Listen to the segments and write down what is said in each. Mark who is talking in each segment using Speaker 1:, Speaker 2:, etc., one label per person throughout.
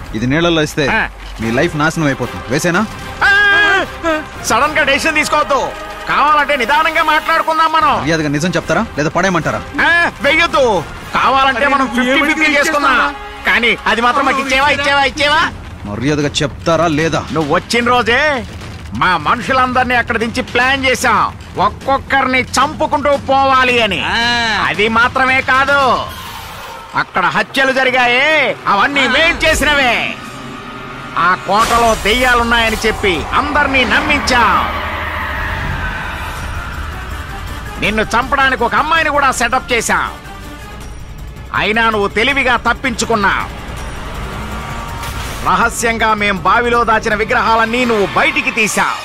Speaker 1: ఇది నీళ్ళల్లో ఇస్తే
Speaker 2: ఆ.
Speaker 1: మీ లైఫ్ నాశనం అయిపోతుంది వేసేనా
Speaker 2: సడన్ గా డెసిషన్ తీసుకోవద్దు కావాలంటే నిదానంగా మాట్లాడుకుందాం మనం
Speaker 1: మర్యాదగా నిజం చెప్తారా లేదా పడేయమంటారా
Speaker 2: ఆ, వెయ్యొద్దు కావాలంటే మనం ఫిఫ్టీ
Speaker 3: ఏమిటి
Speaker 2: ఫిఫ్టీ చేసుకుందాం కానీ అది మాత్రం మాకు ఇచ్చేవా ఇచ్చేవా ఇచ్చేవా
Speaker 1: మర్యాదగా చెప్తారా లేదా
Speaker 2: నువ్వు వచ్చిన రోజే మా మనుషులందరినీ అక్కడ దించి ప్లాన్ చేశాం ఒక్కొక్కరిని చంపుకుంటూ పోవాలి అని అది మాత్రమే కాదు అక్కడ హత్యలు జరిగాయే అవన్నీ మేం చేసినవే ఆ కోటలో దెయ్యాలున్నాయని చెప్పి అందరినీ నమ్మించాం నిన్ను చంపడానికి ఒక అమ్మాయిని కూడా సెటప్ చేశాం అయినా నువ్వు తెలివిగా తప్పించుకున్నావు రహస్యంగా మేం బావిలో దాచిన విగ్రహాలన్నీ నువ్వు బయటికి తీశావు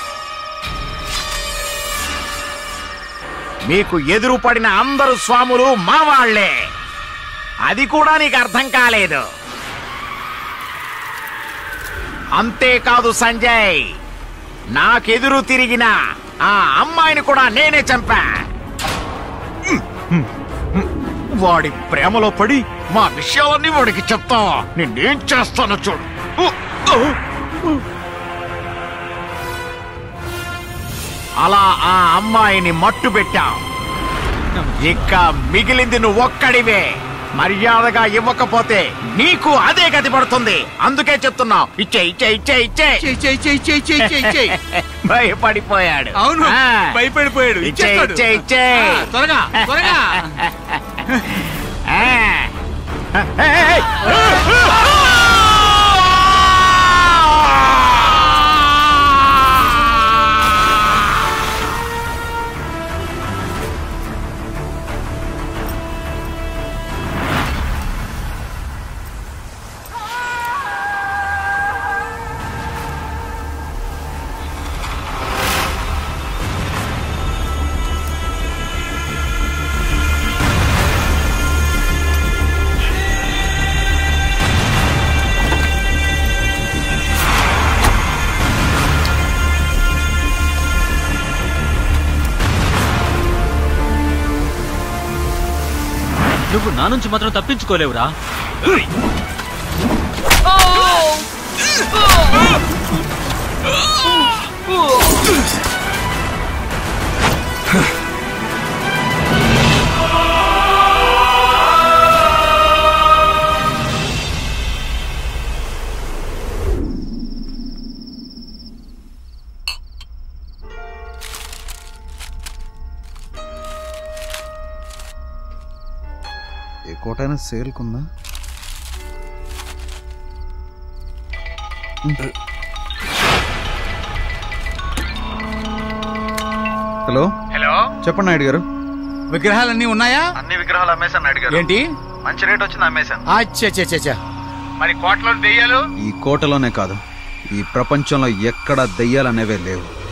Speaker 2: మీకు ఎదురు పడిన అందరు స్వాములు మా వాళ్లే అది కూడా నీకు అర్థం కాలేదు అంతేకాదు సంజయ్ నాకెదురు తిరిగిన ఆ అమ్మాయిని కూడా నేనే చంపా వాడి ప్రేమలో పడి మా విషయాలన్నీ వాడికి చెప్తావా నిన్నేం చేస్తానో చూడు అలా ఆ అమ్మాయిని మట్టు పెట్టాం ఇక మిగిలింది నువ్వు ఒక్కడివే మర్యాదగా ఇవ్వకపోతే నీకు అదే గతి పడుతుంది అందుకే చెప్తున్నావు ఇచ్చే ఇచ్చే ఇచ్చే ఇచ్చే
Speaker 3: చెయ్, చెయ్, చెయ్, చెయ్, చెయ్, చెయ్, చెయ్.
Speaker 2: భయపడిపోయాడు
Speaker 3: అవును
Speaker 2: ఆ.
Speaker 3: భయపడిపోయాడు
Speaker 2: ఇచ్చే
Speaker 3: ఇచ్చేస్తాడు.
Speaker 2: ఇచ్చే ఇచ్చే
Speaker 3: ఆ, త్వరగా త్వరగా
Speaker 2: ఆ. ఏయ్!
Speaker 4: నువ్వు నా నుంచి మాత్రం తప్పించుకోలేవురా
Speaker 1: ఏ కోటైనా సేల్కుందా హలో
Speaker 2: హలో
Speaker 1: చెప్పండి నాయుడు గారు
Speaker 3: విగ్రహాలన్నీ ఉన్నాయా
Speaker 1: అన్ని విగ్రహాలు అమ్మేశాను నాయుడు గారు
Speaker 3: ఏంటి
Speaker 1: మంచి రేట్ వచ్చింది అమ్మేశాను
Speaker 3: అచ్చా
Speaker 2: మరి కోటలో దెయ్యాలు
Speaker 1: ఈ కోటలోనే కాదు ఈ ప్రపంచంలో ఎక్కడ దెయ్యాలనేవే లేవు